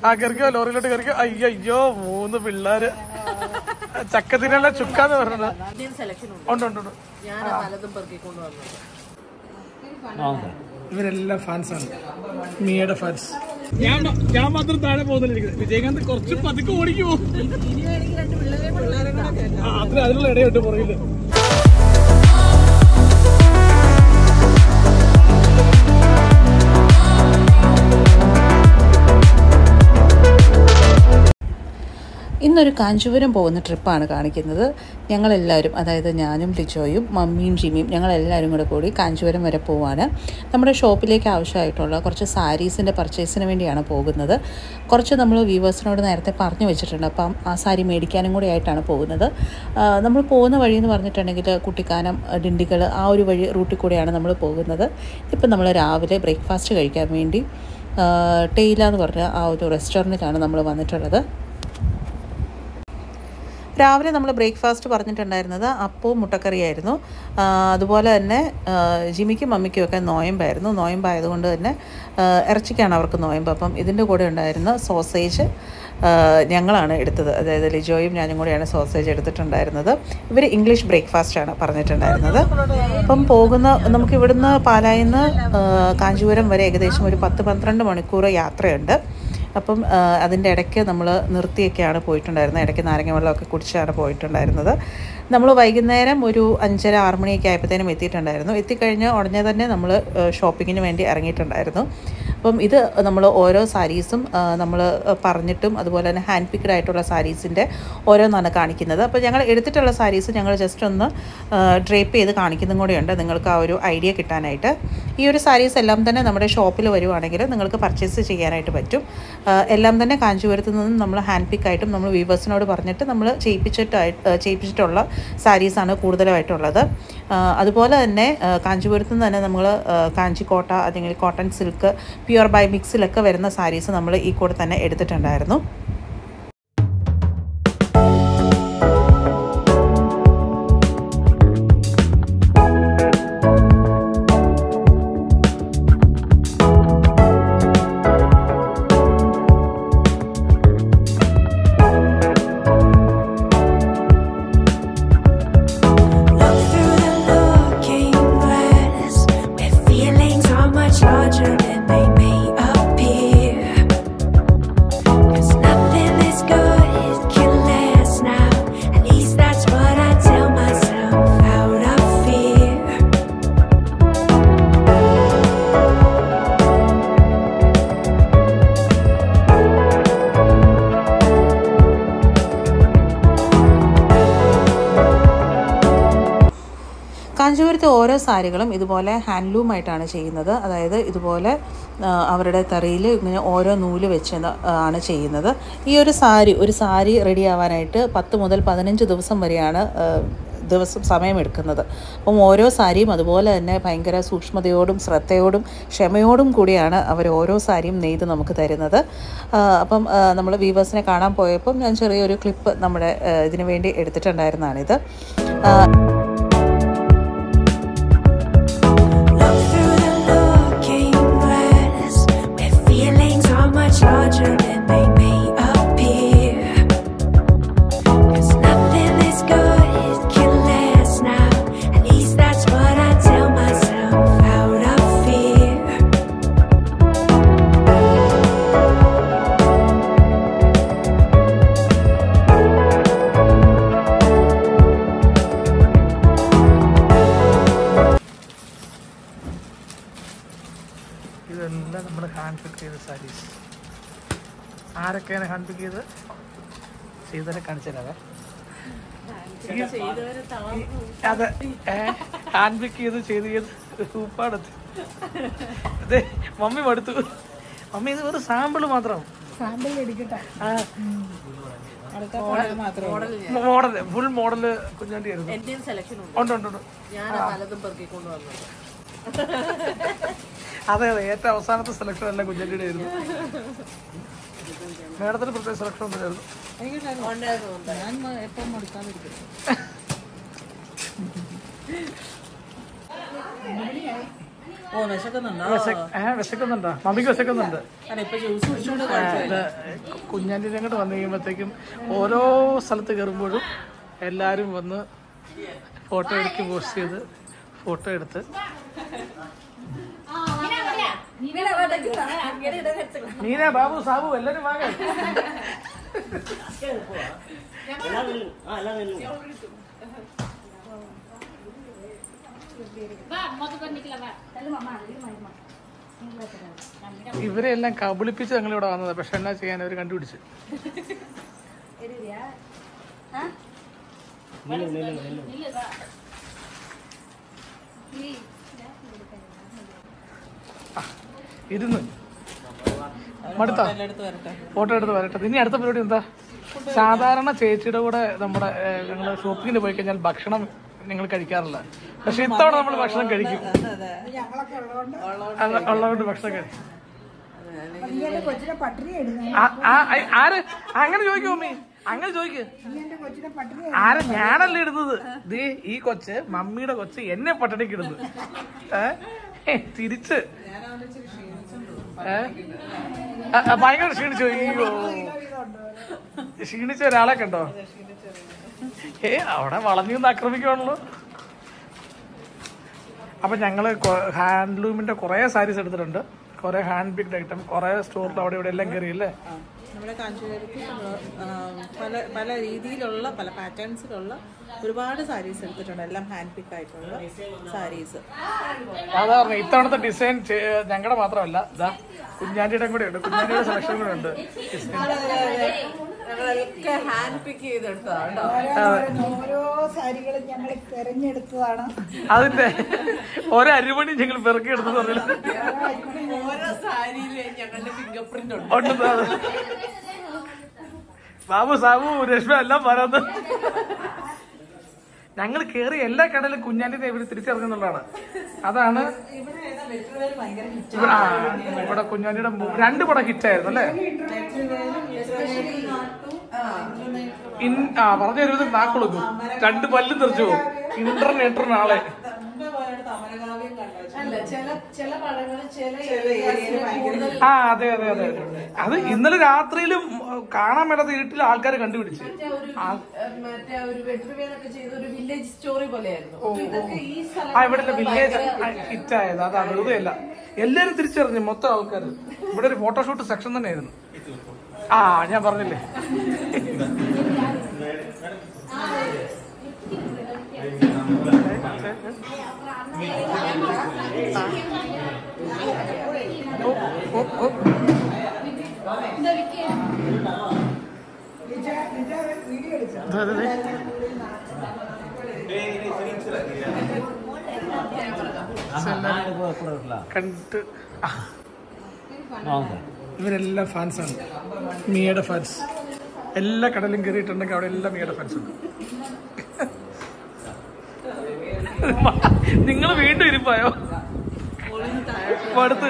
ആ കയറിക്കോ ലോറിയിലോട്ട് കയറിക്കോ അയ്യോ അയ്യോ മൂന്ന് പിള്ളേര് ചക്കത്തിനുള്ള ചുക്കാന്ന് പറഞ്ഞത് ഇന്ത്യൻ സെലക്ഷൻ ഉണ്ട് ഉണ്ട് ഉണ്ട് ഉണ്ട് ഞാൻ പലതും പെറുക്കിക്കൊണ്ട് വന്നത് ഇവരെല്ലാം ഫാൻസ് ആണ് മിയയുടെ ഫാൻസ് ഞാൻ ഞാൻ മാത്രം താഴെ പോകുന്നില്ല വിജയകാന്ത് കുറച്ച് പതുക്കെ ഓടിക്കുമോ അത്ര അതിനുള്ള ഇടയുണ്ട് പുറകില് ഇന്നൊരു കാഞ്ചീപുരം പോകുന്ന ട്രിപ്പാണ് കാണിക്കുന്നത് ഞങ്ങളെല്ലാവരും അതായത് ഞാനും ലിജോയും മമ്മിയും ജിമ്മിയും ഞങ്ങളെല്ലാവരും കൂടെ കൂടി കാഞ്ചീപുരം വരെ പോവാണ് നമ്മുടെ ഷോപ്പിലേക്ക് ആവശ്യമായിട്ടുള്ള കുറച്ച് സാരീസിൻ്റെ പർച്ചേസിന് വേണ്ടിയാണ് പോകുന്നത് കുറച്ച് നമ്മൾ വ്യൂവേഴ്സിനോട് നേരത്തെ പറഞ്ഞു വെച്ചിട്ടുണ്ട് അപ്പം ആ സാരി മേടിക്കാനും കൂടി ആയിട്ടാണ് പോകുന്നത് ആ, നമ്മൾ പോകുന്ന വഴി എന്ന് പറഞ്ഞിട്ടുണ്ടെങ്കിൽ കുട്ടിക്കാനം ഡിണ്ടികൾ ആ ഒരു വഴി റൂട്ടിൽ കൂടെയാണ് നമ്മൾ പോകുന്നത് ഇപ്പം നമ്മൾ രാവിലെ ബ്രേക്ക്ഫാസ്റ്റ് കഴിക്കാൻ വേണ്ടി ആ, ടെയില എന്ന് പറഞ്ഞ ആ ഒരു റെസ്റ്റോറൻറ്റിലാണ് നമ്മൾ വന്നിട്ടുള്ളത് രാവിലെ നമ്മൾ ബ്രേക്ക്ഫാസ്റ്റ് പറഞ്ഞിട്ടുണ്ടായിരുന്നത് അപ്പവും മുട്ടക്കറിയായിരുന്നു ആ, അതുപോലെ തന്നെ ആ, ജിമിക്കും മമ്മിക്കും ഒക്കെ നോയമ്പായിരുന്നു നോയമ്പായതുകൊണ്ട് തന്നെ ആ, ഇറച്ചിക്കാണ് അവർക്ക് നോയമ്പ് അപ്പം ഇതിൻ്റെ കൂടെ ഉണ്ടായിരുന്ന സോസേജ് ആ, ഞങ്ങളാണ് എടുത്തത് അതായത് ലിജോയും ഞാനും കൂടെയാണ് സോസേജ് എടുത്തിട്ടുണ്ടായിരുന്നത് ഇവർ ഇംഗ്ലീഷ് ബ്രേക്ക്ഫാസ്റ്റാണ് പറഞ്ഞിട്ടുണ്ടായിരുന്നത് അപ്പം പോകുന്ന നമുക്ക് ഇവിടുന്ന് പാലായിൽ നിന്ന് കാഞ്ചീപുരം വരെ ഏകദേശം ഒരു പത്ത് പന്ത്രണ്ട് മണിക്കൂർ യാത്രയുണ്ട് അപ്പം ആ, അതിൻ്റെ ഇടയ്ക്ക് നമ്മൾ നിർത്തിയൊക്കെയാണ് പോയിട്ടുണ്ടായിരുന്നത് ഇടയ്ക്ക് നാരങ്ങ വെള്ളമൊക്കെ കുടിച്ചാണ് പോയിട്ടുണ്ടായിരുന്നത് നമ്മൾ വൈകുന്നേരം ഒരു അഞ്ചര ആറ് മണിയൊക്കെ ആയപ്പോഴത്തേനും എത്തിയിട്ടുണ്ടായിരുന്നു എത്തിക്കഴിഞ്ഞ് ഉടനെ തന്നെ നമ്മൾ ഷോപ്പിങ്ങിന് വേണ്ടി ഇറങ്ങിയിട്ടുണ്ടായിരുന്നു അപ്പം ഇത് നമ്മൾ ഓരോ സാരീസും നമ്മൾ പറഞ്ഞിട്ടും അതുപോലെ തന്നെ ഹാൻഡ് പിക്ഡ് ആയിട്ടുള്ള സാരീസിൻ്റെ ഓരോന്നാണ് കാണിക്കുന്നത് അപ്പോൾ ഞങ്ങൾ എടുത്തിട്ടുള്ള സാരീസ് ഞങ്ങൾ ജസ്റ്റ് ഒന്ന് ഡ്രേപ്പ് ചെയ്ത് കാണിക്കുന്നതും കൂടെയുണ്ട് നിങ്ങൾക്ക് ആ ഒരു ഐഡിയ കിട്ടാനായിട്ട് ഈ ഒരു സാരീസ് എല്ലാം തന്നെ നമ്മുടെ ഷോപ്പിൽ വരുവാണെങ്കിൽ നിങ്ങൾക്ക് പർച്ചേസ് ചെയ്യാനായിട്ട് പറ്റും ആ, എല്ലാം തന്നെ കാഞ്ചീപുരത്ത് നിന്നും നമ്മൾ ഹാൻഡ് പിക്ക് ആയിട്ടും നമ്മൾ വീവേഴ്സിനോട് പറഞ്ഞിട്ട് നമ്മൾ ചെയ്യിപ്പിച്ചിട്ടായിട്ട് ചെയ്യിപ്പിച്ചിട്ടുള്ള സാരീസാണ് കൂടുതലായിട്ടുള്ളത് ആ, അതുപോലെ തന്നെ ആ, കാഞ്ചീപുരത്ത് നിന്ന് തന്നെ നമ്മൾ കാഞ്ചിക്കോട്ട അല്ലെങ്കിൽ കോട്ടൺ സിൽക്ക് പ്യുവർ ബൈ മിക്സിലൊക്കെ വരുന്ന സാരീസ് നമ്മൾ ഈ കൂടെ തന്നെ എടുത്തിട്ടുണ്ടായിരുന്നു Look through the looking glass, where feelings are much larger than they may appear. 'Cause nothing is good, it can last now. At least that's what I tell myself out of fear. കാഞ്ചീപുരത്തെ ഓരോ സാരികളും ഇതുപോലെ ഹാൻഡ്ലൂമായിട്ടാണ് ചെയ്യുന്നത് അതായത് ഇതുപോലെ ആ, അവരുടെ തറിയിൽ ഇങ്ങനെ ഓരോ നൂല് വെച്ച് ന- ആണ് ചെയ്യുന്നത് ഈ ഒരു സാരി ഒരു സാരി റെഡി ആവാനായിട്ട് പത്ത് മുതൽ പതിനഞ്ച് ദിവസം വരെയാണ് ആ, ദിവസം സമയമെടുക്കുന്നത് അപ്പം ഓരോ സാരിയും അതുപോലെ തന്നെ ഭയങ്കര സൂക്ഷ്മതയോടും ശ്രദ്ധയോടും ക്ഷമയോടും കൂടിയാണ് അവർ ഓരോ സാരിയും നെയ്ത് നമുക്ക് തരുന്നത് ആ, അപ്പം നമ്മൾ വീവേഴ്സിനെ കാണാൻ പോയപ്പം ഞാൻ ചെറിയൊരു ക്ലിപ്പ് നമ്മുടെ ആ, ഇതിനു വേണ്ടി എടുത്തിട്ടുണ്ടായിരുന്നതാണിത് ആ, Look through the looking glass, where feelings are much larger than they may appear. 'Cause nothing is good, it can last now. At least that's what I tell myself out of fear. ഇതെല്ലാം നമ്മൾ hand പിക്ക് ചെയ്ത സാരീസ് ആരൊക്കെയാണ് hand പിക്ക് ചെയ്ത് ചെയ്തവരെ കാണിച്ചു തരാവേ അതെ hand പിക്ക് ചെയ്ത് ചെയ്ത് ചെയ്ത് സൂപ്പാടത്ത് അതെ മമ്മി മടുത്തു മമ്മി ഇത് ഒരു സാമ്പിൾ മാത്രം മോഡൽ ഫുൾ മോഡല് കുഞ്ഞാണ്ടി ആയിരുന്നു ഇന്ത്യൻ സെലക്ഷൻ ഉണ്ട് ഉണ്ട് ഉണ്ട് ഉണ്ട് ഞാൻ പലതും പെറുക്കിക്കൊണ്ട് വന്നത് അതെ അതെ ഏറ്റവും അവസാനത്തെ സെലക്ഷൻ എല്ലാം കുഞ്ഞാണ്ടിയുടെ ആയിരുന്നു മേഡത്തിന് പ്രത്യേക സെലക്ഷൻ ഒന്നുമില്ലായിരുന്നു ഉണ്ടായിരുന്നു, ഉണ്ടായിരുന്നു. ഓ വിശക്കുന്നുണ്ടോ ഏഹ് വിശക്കുന്നുണ്ടോ മമ്മിക്ക് വിശക്കുന്നുണ്ട് കാരണം ഇപ്പൊ ജ്യൂസ് കുടിച്ചോണ്ട് ഇത് കുഞ്ഞാൻ്റെ അങ്ങോട്ട് വന്നു കഴിയുമ്പോഴത്തേക്കും ഓരോ സ്ഥലത്ത് കയറുമ്പോഴും എല്ലാവരും വന്ന് ഫോട്ടോ എടുക്കി പോസ്റ്റ് ചെയ്ത് ഫോട്ടോ എടുത്ത് മീന ബാബു സാബു എല്ലാരും വാങ്ങ ഇവരെ എല്ലാം കബളിപ്പിച്ച് ഞങ്ങളിവിടെ വന്നത് പക്ഷെ എന്നാ ചെയ്യാൻ അവർ കണ്ടുപിടിച്ച് ഇരുന്ന് മടുത്ത എടുത്ത് വരട്ടെ ഫോട്ടോ എടുത്ത് വരട്ടെ ഇനി അടുത്ത പരിപാടി എന്താ സാധാരണ ചേച്ചിയുടെ കൂടെ നമ്മുടെ ഞങ്ങൾ ഷോപ്പിങ്ങിന് പോയി കഴിഞ്ഞാൽ ഭക്ഷണം നിങ്ങൾ കഴിക്കാറില്ല പക്ഷെ ഇത്തവണ നമ്മൾ ഭക്ഷണം കഴിക്കും അതെ അത് ഉള്ളതുകൊണ്ട് ഭക്ഷണം കഴിക്കും കൊച്ചിനെ പട്ടിണി ഇടുന്നു ആ- ആ- ആ- ആര് അങ്ങനെ ചോദിക്കും മമ്മി അങ്ങനെ ചോദിക്ക് എന്റെ കൊച്ചിനെ പട്ടിണി ആരെ ഞാനല്ല ഇടുന്നത് ദേ ഈ കൊച്ച് മമ്മിയുടെ കൊച്ച് എന്നെ പട്ടണിക്ക് ഇടുന്നു ഏ? ഏ, തിരിച്ച് ഏ? ആ, ആ, ഭയങ്കര ക്ഷീണിച്ചു അയ്യോ ക്ഷീണിച്ച ഒരാളെ കണ്ടോ ഏ അവിടെ വളഞ്ഞു നിന്ന് ആക്രമിക്കുവാണല്ലോ അപ്പൊ ഞങ്ങള് ഹാൻഡ്ലൂമിന്റെ കുറെ സാരീസ് എടുത്തിട്ടുണ്ട് കുറെ ഹാൻഡ് പിക്ഡ് ഐറ്റം കുറെ സ്റ്റോറിൽ അവിടെ ഇവിടെ എല്ലാം കയറിയില്ലേ നമ്മുടെ കാഞ്ചീപുരത്ത് ആ, പല പല രീതിയിലുള്ള പല പാറ്റേൺസിലുള്ള ഒരുപാട് സാരീസ് എടുത്തിട്ടുണ്ട് എല്ലാം ഹാൻഡ് പിക്ക് ആയിട്ടുള്ള സാരീസ് അതാ പറഞ്ഞ ഇത്തവണത്തെ ഡിസൈൻ ഞങ്ങളുടെ മാത്രമല്ല ഇതാ കുഞ്ഞാണ്ടിയുടെ കൂടെ ഉണ്ട് കുഞ്ഞാണ്ടിയുടെ സെലക്ഷൻ കൂടെ ഉണ്ട് ഞങ്ങളൊക്കെ ഹാൻഡ് പിക്ക് ചെയ്തെടുത്തതാണ് ഓരോന്നോരോന്ന് ഓരോ സാരികളും ഞങ്ങൾ തെരഞ്ഞെടുത്തതാണ് അതിന്റെ ഓരോ അരിമണി ഞങ്ങൾ പെറുക്കി എടുത്തു പറഞ്ഞില്ല ഓരോ സാരിയിലെ ഞങ്ങളുടെ ഫിംഗർ പ്രിന്റ് ഉണ്ട് ഉണ്ടെന്ന് അത്. ബാബു സാബു രശ്മ എല്ലാം പറയുന്നത് ഞങ്ങൾ കേറി എല്ലാ കടയിലും കുഞ്ഞാണ്ടിനെ ഇവര് തിരിച്ചറിഞ്ഞുള്ളതാണ് അതാണ് ഇവിടെ- ആ, ഇവിടെ കുഞ്ഞാണ്ടിയുടെ മൂ- രണ്ട് പടം ഹിറ്റായിരുന്നു അല്ലേ ഇൻ ആ പറഞ്ഞു തരുന്നത് നാക്കുളുക്കും രണ്ട് പല്ലും തെറിച്ചു പോകും ഇന്റർനെറ്റ് നാളെ അല്ല ചില ചില പടങ്ങളിൽ ചില ഏരിയയിൽ കൂടുതൽ ആ അതെ അതെ അതെ അത് ഇന്നലെ രാത്രിയിലും ഉം, കാണാൻ മേലാത്ത ഇരുട്ടിൽ ആൾക്കാർ കണ്ടുപിടിച്ച് മറ്റേ ഒരു ഏഹ്, മറ്റേ ഒരു വെട്ടുവേനൊക്കെ ചെയ്ത ഒരു വില്ലേജ് സ്റ്റോറി പോലെയായിരുന്നു അപ്പൊ ഇതൊക്കെ ഈ സ്ഥലം ആ ഇവിടെ വില്ലേജ് ഹിറ്റ് ആയത് അതാ വെറുതെ അല്ല എല്ലാരും തിരിച്ചറിഞ്ഞു മൊത്തം ആൾക്കാർ ഇവിടെ ഒരു ഫോട്ടോഷൂട്ട് സെക്ഷൻ തന്നെയായിരുന്നു ആ ഞാൻ പറഞ്ഞില്ലേ ഓ, ഓ, ഓ. അതെ, അതെ, അതെ. കണ്ടിട്ട് ആ. ഇവരെല്ലാം ഫാൻസാണ് മിയയുടെ ഫാൻസ് എല്ലാ കടലും കയറിയിട്ടുണ്ടെങ്കിൽ അവിടെ എല്ലാം മിയയുടെ ഫാൻസ് ഉണ്ട് നിങ്ങൾ വീണ്ടും ഇരിപ്പായോ അടുത്ത്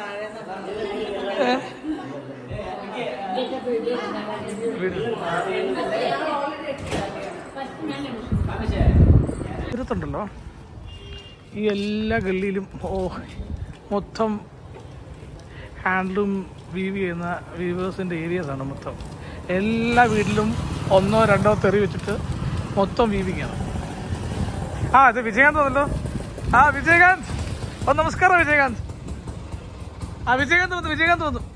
ഇരുത്തുണ്ടല്ലോ ഈ എല്ലാ ഗള്ളിയിലും ഓ മൊത്തം ഹാൻഡ്ലൂം വീവ് ചെയ്യുന്ന വീവേഴ്സിൻ്റെ ഏരിയസാണ് മൊത്തം എല്ലാ വീട്ടിലും ഒന്നോ രണ്ടോ തെറി വെച്ചിട്ട് മൊത്തം വീവിങ് ആണ് ആ ഇത് വിജയകാന്ത് വന്നല്ലോ ആ വിജയകാന്ത് ഓ നമസ്കാരം വിജയകാന്ത് ആ വിജയകാന്ത് വന്നു വിജയകാന്ത് വന്നു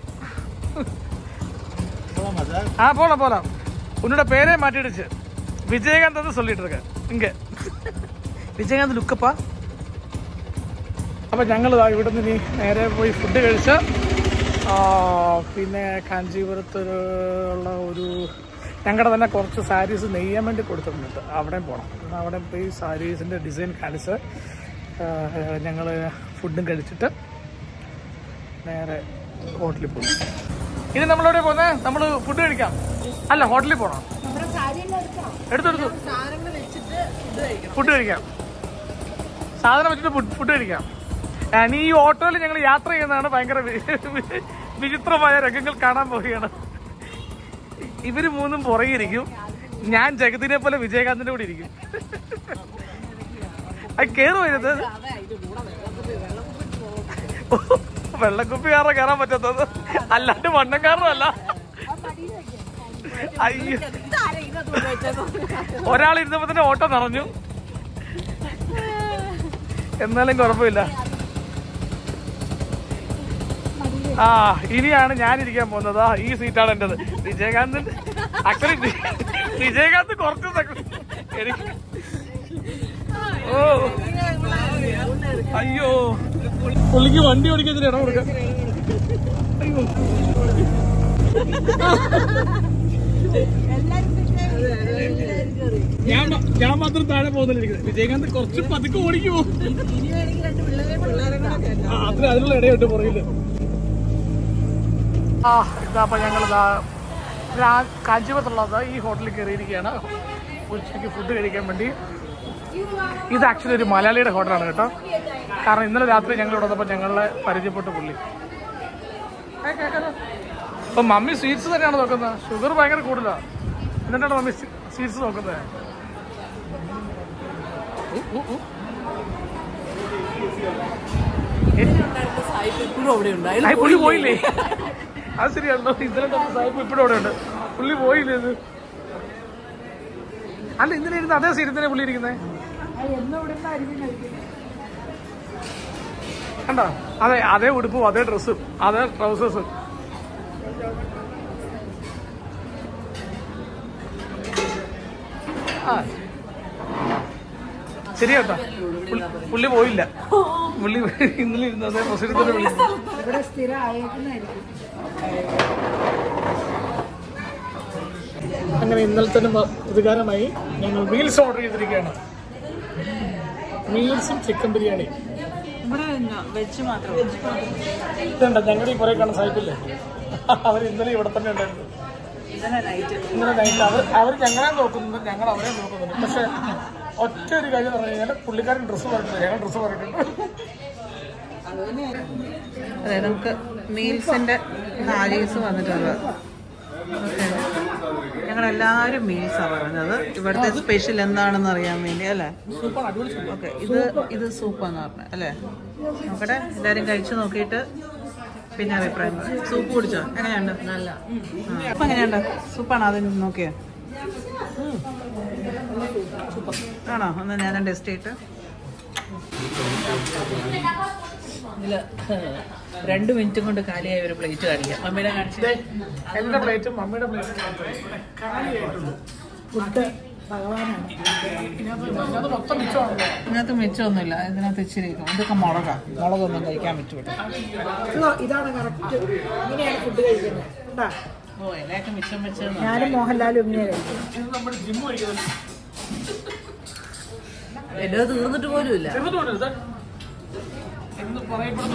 ஆ போலாம் போலாம் உன்னோட பேரே மாட்டிடுச்சு விஜயகாந்த் வந்து சொல்லிட்டு இருக்க இங்க വിജയകാന്ത് ലുക്കപ്പാ അപ്പം ഞങ്ങൾ ഇവിടുന്ന് ഇനി നേരെ പോയി ഫുഡ് കഴിച്ച് ആ, പിന്നെ കാഞ്ചീപുരത്ത് ഉള്ള ഒരു ഞങ്ങളുടെ തന്നെ കുറച്ച് സാരീസ് നെയ്യാൻ വേണ്ടി കൊടുത്തിട്ടുണ്ട് അവിടെ പോകണം എന്നാൽ അവിടെ പോയി സാരീസിൻ്റെ ഡിസൈൻ കാണിച്ച് ഞങ്ങൾ ഫുഡും കഴിച്ചിട്ട് നേരെ ഹോട്ടലിൽ പോകും ഇനി നമ്മളെവിടെ പോകുന്നത് നമ്മൾ ഫുഡ് കഴിക്കാം അല്ല ഹോട്ടലിൽ പോകണം എടുത്തെടുത്തു സാധനങ്ങൾ വെച്ചിട്ട് ഇത് കഴിക്കണം ഫുഡ് കഴിക്കാം സാധനം വെച്ചിട്ട് ഫുഡ് ഫുഡ് കഴിക്കാം ആ, ഇനി ഈ ഓട്ടോയിൽ ഞങ്ങൾ യാത്ര ചെയ്യുന്നതാണ് ഭയങ്കര വി- വിചിത്രമായ രംഗങ്ങൾ കാണാൻ പോവുകയാണ് ഇവര് മൂന്നും പുറകിരിക്കും ഞാൻ ജഗതിനെ പോലെ വിജയകാന്തിന്റെ കൂടെ ഇരിക്കും അത് കേറുവരുത് അതെ ഇത് കൂടെ വെള്ളത്തിൽ വെള്ളം കുപ്പി വെള്ളക്കുപ്പി കാരണം കയറാൻ പറ്റാത്തത് അല്ലാണ്ട് മണ്ണൻ കാരണമല്ല അയ്യോ ഒരാൾ ഇരുന്നപ്പോ തന്നെ ഓട്ടോ നിറഞ്ഞു എന്നാലും കുഴപ്പമില്ല ആ ഇനിയാണ് ഞാൻ ഇരിക്കാൻ പോകുന്നത് ആ, ഈ സീറ്റാണ് എന്റേത് വിജയകാന്ത് ആക്ച്വലി വിജയകാന്ത് കുറച്ച് സെക്കൻഡ് എനിക്ക് ഓ അയ്യോ പുള്ളിക്ക് വണ്ടി ഓടിക്കുന്നതിന് ഇടം കൊടുക്കാം അയ്യോ ഞാൻ മ- ഞാൻ മാത്രം താഴെ പോകുന്നില്ല വിജയകാന്ത് കുറച്ച് പതുക്കെ ഓടിക്കുമോ ആ, അത്ര അതിനുള്ള ഇടയുണ്ട് പുറകില് ആ ഇതാ ഞങ്ങൾ കാഞ്ചീപത്തുള്ളത് ഈ ഹോട്ടലിൽ കയറിയിരിക്കുകയാണ് ഉച്ചയ്ക്ക് ഫുഡ് കഴിക്കാൻ വേണ്ടി ഇത് ആക്ച്വലി ഒരു മലയാളിയുടെ ഹോട്ടലാണ് കേട്ടോ കാരണം ഇന്നലെ രാത്രി ഞങ്ങൾ ഇവിടെ വന്നപ്പോൾ ഞങ്ങളെ പരിചയപ്പെട്ട പുള്ളി ഏ, കേക്കാലോ. അപ്പൊ മമ്മി സ്വീറ്റ്സ് തന്നെയാണ് നോക്കുന്നത് ഷുഗർ ഭയങ്കര കൂടുതലാണ് എന്നിട്ടാണ് മമ്മി സ്വീറ്റ്സ് നോക്കുന്നത് ഉ, ഉ, ഉ. ഇപ്പോഴും അവിടെ ഉണ്ട് ആ, പുള്ളി പോയില്ലേ അത് ശരിയാണല്ലോ ഇന്നലെ ഡോക്ടർ സാഹിബ് ഇപ്പോഴും അവിടെ ഉണ്ട് പുള്ളി പോയില്ലേ ഇത് അല്ല ഇന്നലെ ഇരുന്ന് അതേ സീറ്റിൽ തന്നെ പുള്ളി ഇരിക്കുന്നേ കണ്ടോ അതെ അതേ ഉടുപ്പും അതേ ഡ്രസ്സും അതേ ട്രൗസേഴ്സും ആ ശരിയാട്ടോ പുള്ളി- പുള്ളി പോയില്ല പുള്ളി ഇന്നലെ ഇരുന്ന് അതേ പൊസിഷൻ തന്നെ വിളിച്ചു ഇവിടെ സ്ഥിരം അയക്കുന്നതായിരിക്കും അങ്ങനെ ഇന്നലെ തന്നെ പ്രതികാരമായി ഞങ്ങൾ മീൽസ് ഓർഡർ ചെയ്തിരിക്കുകയാണ് മീൽസും ചിക്കൻ ബിരിയാണി വെച്ച് മാത്രം ഇതുണ്ട് ഞങ്ങളുടെ ഈ കുറെ കാണുന്ന സാഹിബില്ലേ അവർ ഇന്നലെ ഇവിടെ തന്നെ ഉണ്ടായിരുന്നു ഇന്നലെ നൈറ്റ് അവർ അവർ ഞങ്ങളെ നോക്കുന്നുണ്ട് ഞങ്ങൾ അവരെ നോക്കുന്നുണ്ട് പക്ഷെ ഒറ്റ ഒരു കാര്യം പറഞ്ഞു കഴിഞ്ഞാൽ പുള്ളിക്കാരൻ ഡ്രസ്സ് പറഞ്ഞിട്ടുണ്ട് ഞങ്ങൾ ഡ്രസ്സ് പറഞ്ഞിട്ടുണ്ട് അതെ നമുക്ക് മീൽസിന്റെ നാലീസ് വന്നിട്ടുണ്ട് ഓക്കെ ഞങ്ങളെല്ലാവരും മീൽസാണ് പറഞ്ഞത് ഇവിടുത്തെ സ്പെഷ്യൽ എന്താണെന്ന് അറിയാൻ വേണ്ടി അല്ലേ സൂപ്പർ അടിപൊളി സൂപ്പർ ഓക്കെ ഇത് ഇത് സൂപ്പാന്ന് പറഞ്ഞത് അല്ലേ നോക്കട്ടെ എല്ലാവരും കഴിച്ചു നോക്കിയിട്ട് പിന്നെ അഭിപ്രായം പറയാം സൂപ്പ് കുടിച്ചോ എങ്ങനെയുണ്ട് നല്ല സൂപ്പ് എങ്ങനെയുണ്ട് സൂപ്പാണ് ആദ്യം നോക്കിയോ ആണോ ഒന്ന് ഞാൻ ടേസ്റ്റ് ചെയ്തിട്ട് ഇതില് രണ്ട് മിനിറ്റും കൊണ്ട് കാലിയായ ഒരു പ്ലേറ്റ് കാണിക്കാം മമ്മിയുടെ കാണിച്ചത് എന്റെ പ്ലേറ്റും മമ്മിയുടെ പ്ലേറ്റും കാലിയായിട്ടുള്ളൂ ഫുഡ് ഭഗവാനാണ് ഇതിനകത്ത് മൊത്തം മിച്ചമാണല്ലോ ഇതിനകത്ത് മിച്ചമൊന്നുമില്ല ഇതിനകത്ത് ഇച്ചിരി ഇതൊക്കെ മുളകാ മുളകൊന്നും കഴിക്കാൻ പറ്റൂട്ടോ ഇതോ, ഇതാണ് കറക്റ്റ് ഇങ്ങനെയാണ് ഫുഡ് കഴിക്കുന്നത് കണ്ടാ ഓ ഇലയൊക്കെ മിച്ചം വെച്ചത് ഞാനും മോഹൻലാലും ഇങ്ങനെ കഴിക്കും ഇത് നമ്മുടെ ജിമ്മ് കഴിക്കുന്നത് എന്റെ തീർന്നിട്ട് പോലും ഇല്ല ചെറുതുകൊണ്ട് ഇത് എന്ന് പറയപ്പെടുന്നു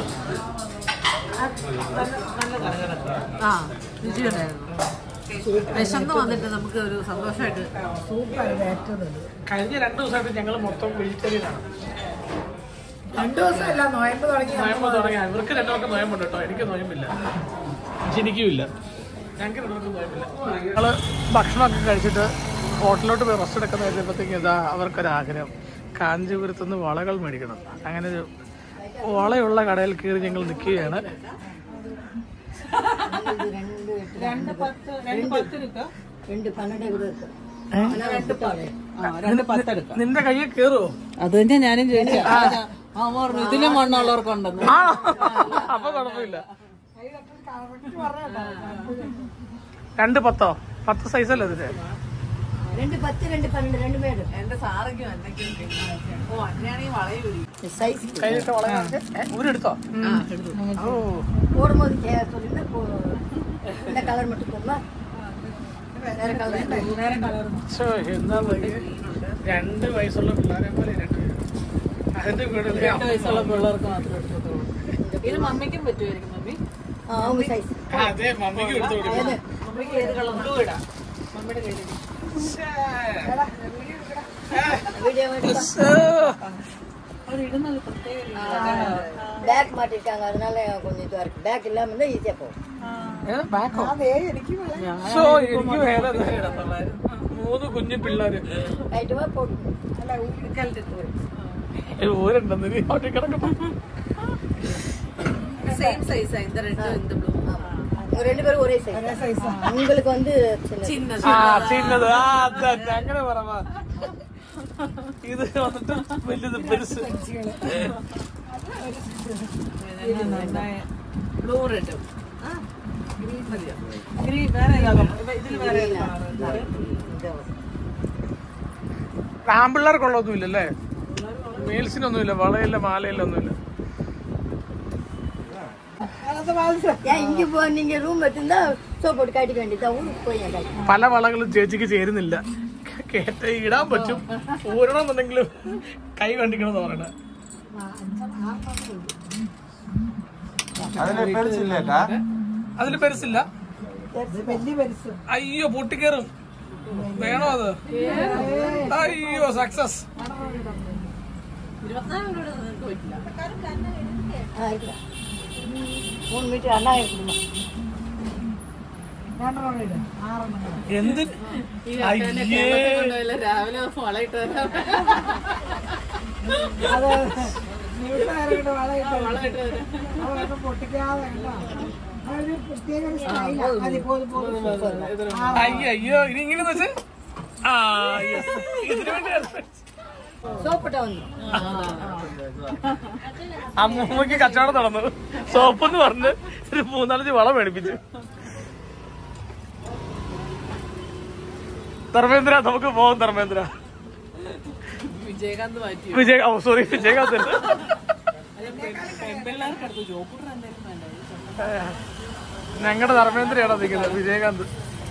ആ രുചിയുണ്ടായിരുന്നു വിശന്ന് വന്നിട്ട് നമുക്ക് ഒരു സന്തോഷമായിട്ട് സൂപ്പർ ഏറ്റത് കഴിഞ്ഞ രണ്ടു ദിവസമായിട്ട് ഞങ്ങൾ മൊത്തം വെജിറ്റേറിയൻ ആണ് രണ്ടു ദിവസമല്ല നോയമ്പ് തുടങ്ങി നോയമ്പ് തുടങ്ങിയ ഇവർക്ക് രണ്ടുപേർക്ക് നോയമ്പുണ്ട് കേട്ടോ എനിക്ക് നോയമ്പില്ല എനിക്കുമില്ല ഞങ്ങൾക്ക് രണ്ടുപേർക്കും നോയമ്പില്ല ഞങ്ങള് ഭക്ഷണമൊക്കെ കഴിച്ചിട്ട് ഹോട്ടലിലോട്ട് പോയി റെസ്റ്റ് എടുക്കുന്ന കഴിഞ്ഞപ്പോഴത്തേക്ക് ഇതാ അവർക്കൊരാഗ്രഹം കാഞ്ചീപുരത്തുനിന്ന് വളകൾ മേടിക്കണം അങ്ങനെ ഒരു വളയുള്ള കടയിൽ കയറി ഞങ്ങൾ നിൽക്കുകയാണ് രണ്ട് പത്ത് രണ്ട് പത്ത് എടുക്കാം രണ്ട് പത്ത് എടുക്കാം നിന്റെ കയ്യിൽ കയറുമോ അത് തന്നെ ഞാനും ചോദിച്ചു ആ പറഞ്ഞു ഇതിലും മണ്ണുള്ളവർക്കുണ്ടെന്ന് ആ അപ്പൊ കുഴപ്പമില്ല രണ്ട് പത്തോ പത്ത് സൈസല്ലേ ഇതിന്റെ രണ്ട് പത്ത് രണ്ട് പന്ത്രണ്ട് രണ്ട് പേര് എന്റെ സാറയ്ക്കും എന്തൊക്കെയും ഓ അങ്ങനെയാണെങ്കിൽ വളയൂരി സൈസ് കയ്യിലിട്ട് വളരെ ഊരെടുത്തോ ഓ போடும்போது கே சொல்லிட்டு போ இந்த கலர் மட்டும் போடலாம் வேற கலர் வேற கலர் ശ്ശോ, എന്താ ഇത്? രണ്ട് വയസ്സുള്ള പിള്ളേരെ പോലെ രണ്ട് പേര്. അതിന്റെ കൂടുതൽ രണ്ട് വയസ്സുള്ള പിള്ളേർക്ക് മാത്രമേ എടുക്കത്തുള്ളൂ ഇത് മമ്മിക്കും പറ്റുമായിരിക്കും മമ്മി அவங்க சைஸ் അതെ മമ്മിക്ക് എടുത്തു കൊടുക്കും മമ്മിക്ക് ഏത് കളർ ബ്ലൂ ഇടാം മമ്മിയുടെ കയ്യിൽ வீடியோ അത് ഇടുന്നത് പ്രത്യേക பேக் மாட்டிருக்காங்க அதனால கொஞ்சம் இதுவா இருக்கு பேக் இல்லாம இருந்தா ஈஸியா போகும் ബാക്കോ അതേ എനിക്ക് വളരെ സോ എനിക്ക് വേറെ മൂന്ന് കുഞ്ഞു പിള്ളേര് ரைட்டுவா போட்டு ഊരുണ്ടെന്ന് നീ അവിടെ കിടക്കണം സെയിം സൈസ് இந்த ரெண்டு இந்த ப்ளூ உங்க ரெண்டு பேரும் ஒரே சைஸ் உங்களுக்கு வந்து சின்ன சின்னது ആ ചെയ്യുന്നത് ആ അതെ അതെ അങ്ങനെ പറവാ ഇത് വന്നിട്ട് വലുത് പെരുസ് ப்ளൂ ரெண்டும் ആമ്പിള്ളേർക്കുള്ളതൊന്നുമില്ല അല്ലേ മെയിൽസിനൊന്നുമില്ല വളയില്ല മാലയില്ല ഒന്നുമില്ല ஏன் இங்க போ நீங்க ரூம் எடுத்திருந்தா சோப் போட்டு காட்டிக்க வேண்டியதா ஊருக்கு போய் ஏன் காட்டி പല വളകളും ചേച്ചിക്ക് ചേരുന്നില്ല കേട്ട ഇടാൻ പറ്റും ഊരണമെന്നുണ്ടെങ്കിലും കൈ കണ്ടിക്കണം എന്ന് പറയണ അതിന് പെരുസില്ലേട്ടാ അതിന് പെരുസില്ല അയ്യോ പൊട്ടിക്കേറും വേണോ അത് അയ്യോ സക്സസ് ஆ இருக்குதா மூணு மீட்டர் அண்ணா இருக்குமா എന്ത് അയ്യേ രാവിലെ വളയിട്ട് വരാം വളയിട്ട് വരാം അയ്യോ അയ്യോ ഇനി ഇങ്ങനെ വെച്ച് ആ yes. ഇതിനു വേണ്ടി சோப்பிட்டா வந்து അമ്മൂമ്മക്ക് കച്ചവടം നടന്നു സോപ്പ് എന്ന് പറഞ്ഞ് ഒരു മൂന്നാലഞ്ച് വളം മേടിപ്പിച്ചു ധർമ്മേന്ദ്ര നമുക്ക് പോകാം ധർമ്മേന്ദ്ര വിജയകാന്ത് മാറ്റി വിജയ് ഓ സോറി വിജയകാന്ത് ഞങ്ങളുടെ ധർമ്മേന്ദ്രയാണ് നിൽക്കുന്നത് വിജയകാന്ത്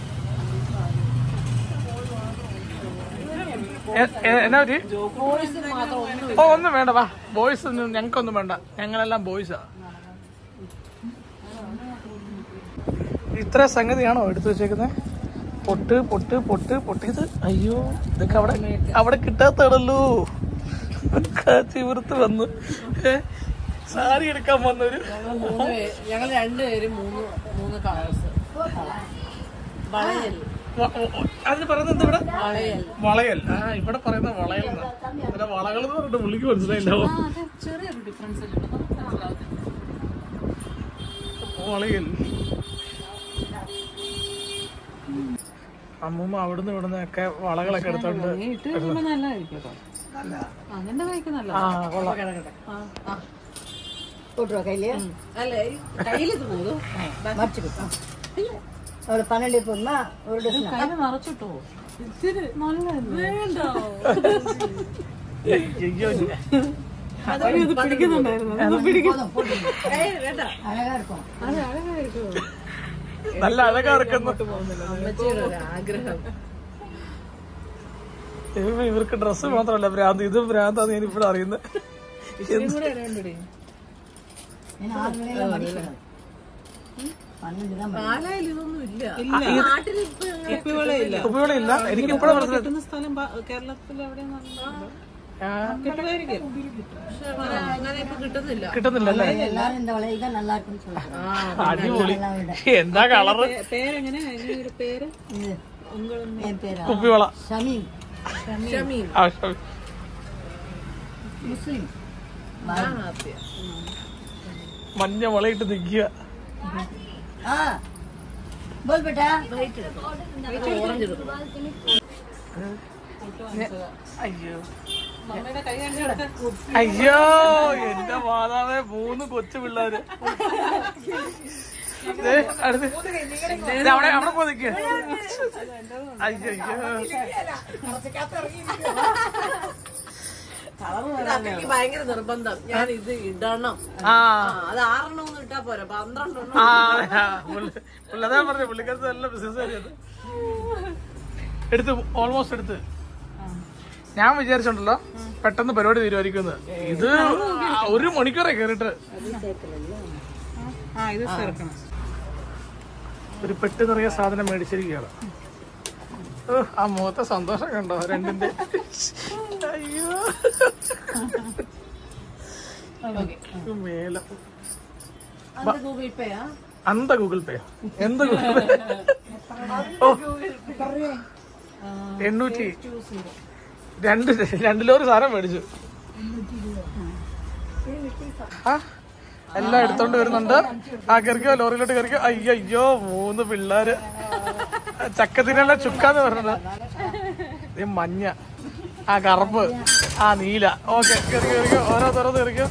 എ- എ- എന്നാ പറ്റി ഓ ഒന്നും വേണ്ട വാ ബോയ്സ് ഒന്നും ഞങ്ങൾക്കൊന്നും വേണ്ട ഞങ്ങളെല്ലാം ബോയ്സാ ഇത്ര സംഗതിയാണോ എടുത്തു വെച്ചേക്കുന്നത് പൊട്ട് പൊട്ട് പൊട്ട് പൊട്ടിയത് അയ്യോ ഇതൊക്കെ അവിടെ അവിടെ കിട്ടാത്തടല്ലോ ചിവൃത്ത് വന്നു ഏ, സാരി എടുക്കാൻ വന്നൊരു മൂന്ന് പേര് ഞങ്ങൾ രണ്ടുപേരും മൂന്ന് മൂന്ന് കളേഴ്സ് വളയൽ വ- വ- അതിന് പറയുന്നത് എന്താ ഇവിടെ വളയൽ വളയൽ ആ ഇവിടെ പറയുന്ന വളയൽ എന്നാ. ഇതിന്റെ വളകൾ എന്ന് പറഞ്ഞിട്ട് പുള്ളിക്ക് മനസ്സിലായില്ലാവോ ചെറിയൊരു ഡിഫറൻസ് മനസ്സിലാവത്തില്ല വളയൽ അമ്മൂമ്മ അവിടുന്ന് ഇവിടുന്ന് ഒക്കെ വളകളൊക്കെ എടുത്തോണ്ട് ഇട്ട് കഴിയുമ്പോ നല്ലതായിരിക്കും കേട്ടോ അങ്ങനെ കഴിക്കും നല്ല ആ കൊള്ളാം போட்டுருவா கையிலயே അല്ല കയ്യിലേക്ക് പോകും மறைச்சிக்கிட்டோம் அவ்வளோ பன்னெண்டு போதுமா ஒரு டசன் കയ്യിൽ നിറച്ചിട്ടോ ഇത്തിരി നല്ല വേണ്ട അയ്യോ ഇത് പിടിക്കുന്നുണ്ടായിരുന്നു போதும் போட்டு அழகா இருக்கும் നല്ല അഴകാ ഇറക്കുന്നു അമ്മച്ചിയുടെ ഒരു ആഗ്രഹം ഇവ- ഇവർക്ക് ഡ്രസ്സ് മാത്രമല്ല ഭ്രാന്ത് ഇത് ഭ്രാന്താന്ന് ഞാൻ ഇവിടെ അറിയുന്നത് ഇച്ചിരി കൂടെ ഇടേണ്ടടി ஏன்னா ஆறு மணியெல்லாம் மடிக்கணும் பன்னெண்டு தான் மடி പാലായിൽ ഇതൊന്നും ഇല്ല നാട്ടിൽ ഇപ്പൊ ഉപയോഗമില്ല എനിക്ക് ഇപ്പോഴും മനസ്സിലായി കിട്ടുന്ന സ്ഥലം കേരളത്തിൽ എവിടെയാണെന്ന് ആ, കിട്ടുമായിരിക്കും പക്ഷെ അങ്ങനെ അങ്ങനെ ഇപ്പൊ കിട്ടുന്നില്ല കിട്ടുന്നില്ല അല്ലേ எல்லாரும் இந்த வளையல் தான் நல்லா இருக்குன்னு சொல்றாங்க അടിപൊളി எல்லாம் விட എന്താ കളറ് പേരെങ്ങനെ അതിന്റെ ഒരു പേര് இது என் பேரா കുപ്പിവള ஷமீம் ഷമീം ആ, ശരി. முஸ்லீம் ഹാപ്പിയാ മഞ്ഞ വളയിട്ട് നിൽക്കുക ஆ போல் பேட்டா ഓറഞ്ച് എടുക്കണം അയ്യോ മമ്മിയുടെ കൈ കണ്ടെടുക്കാൻ അയ്യോ എന്റെ മാതാവേ മൂന്ന് കൊച്ചു പിള്ളേര് ദേ, അടുത്ത്. ദേ, അവിടെ അവിടെ പോയി നിൽക്കുക അയ്യോ അയ്യോ എനിക്ക് ഭയങ്കര നിർബന്ധം ഞാൻ ഇത് ഇടണം ആ ആ, അത് ആറെണ്ണം ഒന്നും ഇട്ടാ പോരാ പന്ത്രണ്ടെണ്ണം ആ അതെ, ആ, പുള്ളി- പുള്ളി അതാ പറഞ്ഞു പുള്ളിക്കാരത്ത് നല്ല ബിസിനസ് കാര്യത് എടുത്ത് ഓൾമോസ്റ്റ് എടുത്ത് ഞാൻ വിചാരിച്ചോണ്ടല്ലോ പെട്ടെന്ന് പരിപാടി തീരുമാനിക്കുന്നത് ഇത് ഒരു മണിക്കൂറായി കയറിയിട്ട് ആ ഇത് ചേർക്കണം ഒരു പെട്ട് നിറയെ സാധനം മേടിച്ചിരിക്കുകയാണ് ഓ, ആ മുഖത്തെ സന്തോഷം കണ്ടോ രണ്ടിന്റെ അയ്യോ മേല അത് ഗൂഗിൾ പേയാ അന്ത ഗൂഗിൾ പേ എന്ത് ഗൂഗിൾ പേ ഓ എണ്ണൂറ്റി രണ്ട് രണ്ട് ലോറി സാധനം മേടിച്ചു ആ എല്ലാം എടുത്തോണ്ട് വരുന്നുണ്ട് ആ കയറിക്കോ ലോറിയിലോട്ട് കയറിക്കോ അയ്യോ മൂന്ന് പിള്ളേര് ചക്കത്തിനുള്ള ചുക്കാന്ന് പറഞ്ഞത് ഈ മഞ്ഞ ആ കറുപ്പ് ആ നീല ഓക്കെ കയറി കയറിക്കോ ഓരോ തുറന്ന് കയറിക്കോ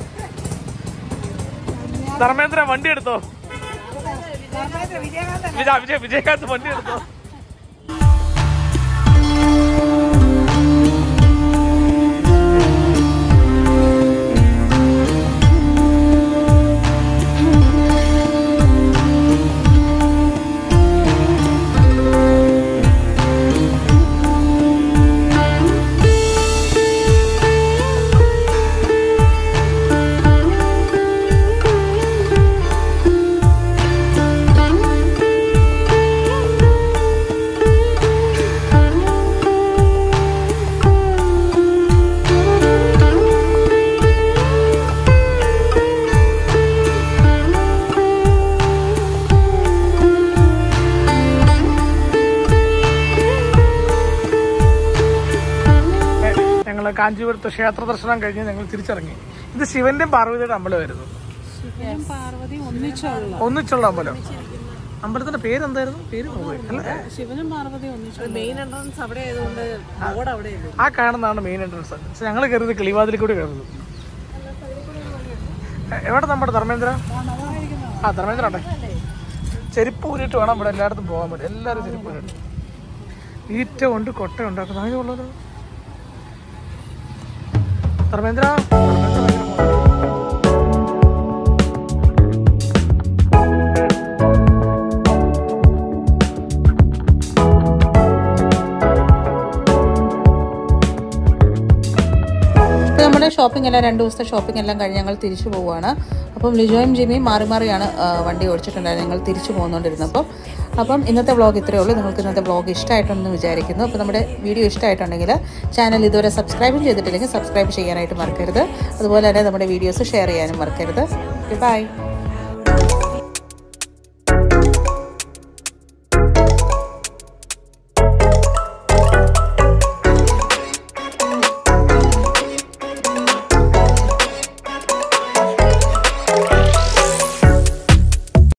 ധർമ്മേന്ദ്ര വണ്ടി എടുത്തോ വിജയ വിജയ വിജയകാന്ത് വണ്ടി എടുത്തോ ഞങ്ങൾ കാഞ്ചീപുരത്ത് ക്ഷേത്ര ദർശനം കഴിഞ്ഞ് ഞങ്ങൾ തിരിച്ചിറങ്ങി ഇത് ശിവന്റെയും പാർവതിയുടെ അമ്പലമായിരുന്നു പാർവതി ഒന്നിച്ചുള്ള ഒന്നിച്ചുള്ള അമ്പലം അമ്പലത്തിന്റെ പേര് എന്തായിരുന്നു പേര് മറന്നുപോയി. അല്ല ശിവനും പാർവതി ഒന്നിച്ചുള്ള മെയിൻ എൻട്രൻസ് അവിടെ ആയതുകൊണ്ട് ബോർഡ് അവിടെ ആ കാണുന്നതാണ് മെയിൻ എൻട്രൻസ് പക്ഷെ ഞങ്ങൾ കയറിയത് കിളിവാതിൽ കൂടി കയറുന്നത് എ- എവിടെ നമ്മുടെ ധർമ്മേന്ദ്ര ആ ധർമ്മേന്ദ്ര ഉണ്ടേ ചെരുപ്പ് ഊരിട്ട് വേണം ഇവിടെ എല്ലായിടത്തും പോകാൻ പറ്റും എല്ലാവരും ചെരുപ്പ് ഊരിട്ട് ഈറ്റ കൊണ്ട് കൊട്ട ഉണ്ടാക്കുന്ന അതിനുള്ളത് ധർമ്മേന്ദ്ര ധർമ്മേന്ദ്ര ഭയങ്കര മോശം. ഇപ്പോൾ നമ്മുടെ ഷോപ്പിംഗ് എല്ലാം രണ്ട് ദിവസത്തെ ഷോപ്പിംഗ് എല്ലാം കഴിഞ്ഞ് ഞങ്ങൾ തിരിച്ചു പോവുകയാണ് അപ്പം ലിജോയും ജിമിയും മാറി മാറിയാണ് ആ, വണ്ടി ഓടിച്ചിട്ടുണ്ടായിരുന്നത് ഞങ്ങൾ തിരിച്ചു പോകുന്നുകൊണ്ടിരുന്നപ്പോൾ അപ്പം ഇന്നത്തെ വ്ളോഗ് ഇത്രയേ ഉള്ളൂ നിങ്ങൾക്ക് ഇന്നത്തെ വ്ളോഗ് ഇഷ്ടമായിട്ടുണ്ടെന്ന് വിചാരിക്കുന്നു അപ്പോൾ നമ്മുടെ വീഡിയോ ഇഷ്ടമായിട്ടുണ്ടെങ്കിൽ ചാനൽ ഇതുവരെ സബ്സ്ക്രൈബും ചെയ്തിട്ടില്ലെങ്കിൽ സബ്സ്ക്രൈബ് ചെയ്യാനായിട്ട് മറക്കരുത് അതുപോലെ തന്നെ നമ്മുടെ വീഡിയോസ് ഷെയർ ചെയ്യാനും മറക്കരുത് ബൈ